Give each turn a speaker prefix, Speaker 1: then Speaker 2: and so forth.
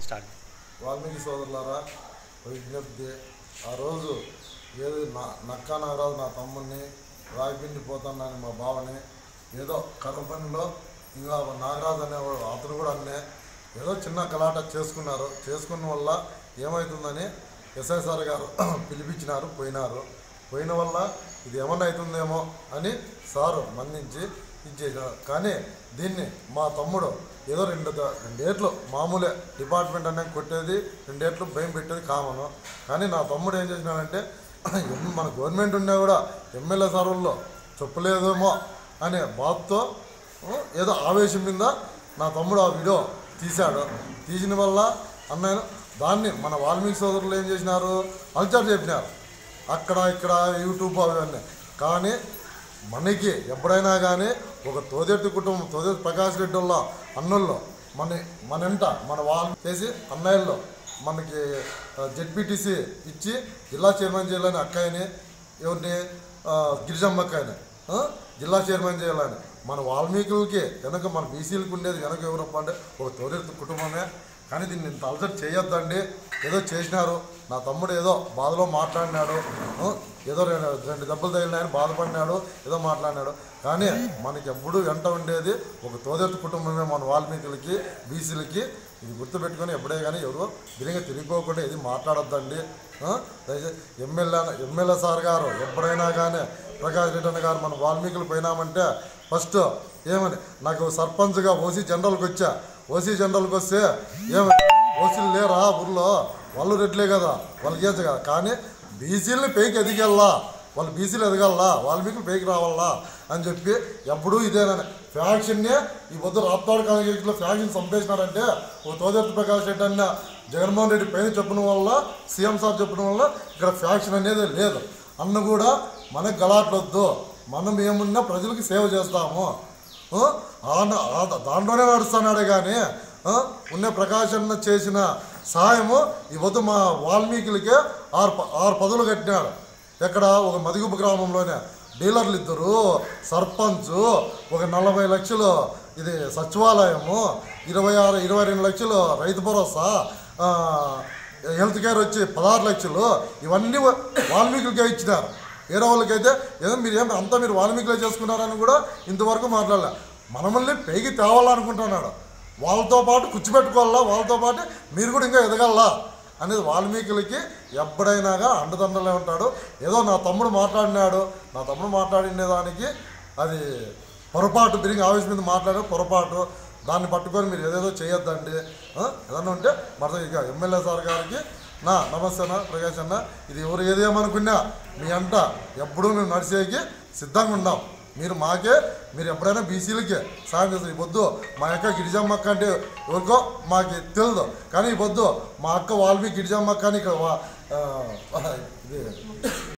Speaker 1: Start
Speaker 2: Valmiki సోదరులారా విజ్ఞప్తి ఆ రోజు ఏది నా నక్కా నాగరాజు నా తమ్ముడిని రాగిపిండి పోతానని మా బావని ఏదో కర్ర పనిలో ఇంకా నాగరాజు అనేవాడు అతను కూడా అన్నే ఏదో చిన్న కలాట చేసుకున్నారు చేసుకున్న వల్ల ఏమవుతుందని ఎస్ఐ సార్ గారు పిలిపించినారు పోయినారు పోయిన వల్ల ఇది ఏమన్నా అవుతుందేమో అని సారు మన్నించి ఇచ్చేసారు కానీ దీన్ని మా తమ్ముడు ఏదో రెండు ద- రెండేట్లు మామూలే డిపార్ట్మెంట్ అనే కొట్టేది రెండేట్లు భయం పెట్టేది కామను కానీ నా తమ్ముడు ఏం చేసినాడంటే ఎం- మన గవర్నమెంట్ ఉన్నా కూడా ఎమ్మెల్యే సారుల్లో చెప్పలేదేమో అనే బాధతో ఆ, ఏదో ఆవేశం మీద నా తమ్ముడు ఆ వీడియో తీశాడు తీసిన వల్ల అన్నయ్య దాన్ని మన వాల్మీకి సోదరులు ఏం చేసినారు అల్చర్ చెప్పినారు అక్కడ ఇక్కడ యూట్యూబ్ అవన్నీ కానీ మనకి ఎప్పుడైనా కానీ ఒక తోదెత్తి కుటుంబం తోదెత్తి ప్రకాష్ రెడ్డి వాళ్ళ అన్నుల్లో మన మన ఎంట మన వాళ్ళు చేసి అన్నయ్యల్లో మనకి జెడ్పీటీసీ ఇచ్చి జిల్లా చైర్మన్ చేయాలని అక్కయ్యని ఎవరిని ఆ, గిరిజమ్మ అక్కయ్యని ఆ, జిల్లా చైర్మన్ చేయాలని మన వాల్మీకులకి వెనక మన బీసీలకు ఉండేది వెనక ఎవరప్ప అంటే ఒక తోదెత్తి కుటుంబమే కానీ దీన్ని ఇంత అలసట చేయొద్దండి ఏదో చేసినారు నా తమ్ముడు ఏదో బాధలో మాట్లాడినాడు ఆ, ఏదో రెండు రెండు దెబ్బలు తగిలినాయని బాధపడినాడు ఏదో మాట్లాడినాడు కానీ మనకి ఎప్పుడు వెంట ఉండేది ఒక తోదెత్తు కుటుంబమే మన వాల్మీకులకి బీసీలకి ఇది గుర్తుపెట్టుకొని ఎప్పుడే కానీ ఎవరు దీనిగా తిరిగిపోకుండా ఇది మాట్లాడొద్దండి ఆ, దయచేసి ఎమ్మెల్యే ఎమ్మెల్యే సార్ గారు ఎప్పుడైనా కానీ ప్రకాష్ రెడ్డి అన్న గారు మన వాల్మీకులు పోయినామంటే ఫస్ట్ ఏమని నాకు సర్పంచ్గా ఓసీ జనరల్కి వచ్చా ఓసీ జనరల్కి వస్తే ఏమని ఓసీలు లేరా ఊర్లో వాళ్ళు రెడ్లే కదా వాళ్ళకి ఏచ కదా కానీ బీసీలని పైకి ఎదిగల్లా వాళ్ళు బీసీలు ఎదగల్లా వాల్మీకులు పైకి రావాలా అని చెప్పి ఎప్పుడూ ఇదేనని ఫ్యాక్షన్నే ఈ పొద్దు రాప్తాడు కాంగ్రెస్లో ఫ్యాక్షన్ చంపేసినారంటే ఓ తోదెత్తి ప్రకాష్ రెడ్డి అన్న జగన్మోహన్ రెడ్డి పైన చెప్పడం వల్ల సీఎం సార్ చెప్పడం వల్ల ఇక్కడ ఫ్యాక్షన్ అనేది లేదు అన్న కూడా మనకు గలాట్లొద్దు మనం ఏమున్నా ప్రజలకి సేవ చేస్తాము ఆ? ఆ- ఆ- దాంట్లోనే నడుస్తున్నాడే కానీ ఆ? ఉన్న ప్రకాశన్న చేసిన సాయము ఈ వద్దు మా వాల్మీకులకే ఆరు ప- ఆరు పదులు కట్టినాడు ఎక్కడ ఒక మదిగుబ్బ గ్రామంలోనే డీలర్లు ఇద్దరు సర్పంచ్ ఒక నలభై లక్షలు ఇది సచివాలయము ఇరవై ఆరు ఇరవై రెండు లక్షలు రైతు భరోసా ఆ, హెల్త్ కేర్ వచ్చి పదహారు లక్షలు ఇవన్నీ వా- వాల్మీకులకే ఇచ్చినారు వేరే వాళ్ళకైతే ఏదో మీరు ఏం అంతా మీరు వాల్మీకులే చేసుకున్నారని కూడా ఇంతవరకు మాట్లాడలే మనమల్ని పైకి తేవాలనుకుంటున్నాడు వాళ్ళతో పాటు కూర్చోబెట్టుకోవాలా వాళ్ళతో పాటు మీరు కూడా ఇంకా ఎదగల్లా అనేది వాల్మీకులకి ఎప్పుడైనాగా అండదండలే ఉంటాడు ఏదో నా తమ్ముడు మాట్లాడినాడు నా తమ్ముడు మాట్లాడిన దానికి అది పొరపాటు తిరిగి ఆవేశం మీద మాట్లాడే పొరపాటు దాన్ని పట్టుకొని మీరు ఏదేదో చేయొద్దండి ఆ? ఏదన్నా ఉంటే మరి ఇక ఎమ్మెల్యే సార్ గారికి నా నమస్తే అన్న ప్రకాష్ అన్న ఇది ఎవరు ఏదేమనుకున్నా మీ అంట ఎప్పుడూ మేము నడిచేకి సిద్ధంగా ఉన్నాం మీరు మాకే మీరు ఎప్పుడైనా బీసీలకే సాయం చేస్తారు ఈ పొద్దు మా యొక్క గిరిజమ్మ అక్క అంటే ఎవరికో మాకు తెలియదు కానీ ఈ పొద్దు మా అక్క వాల్మీ గిరిజమ్మ అక్క అని ఇక్కడ వా- ఆ, ఇది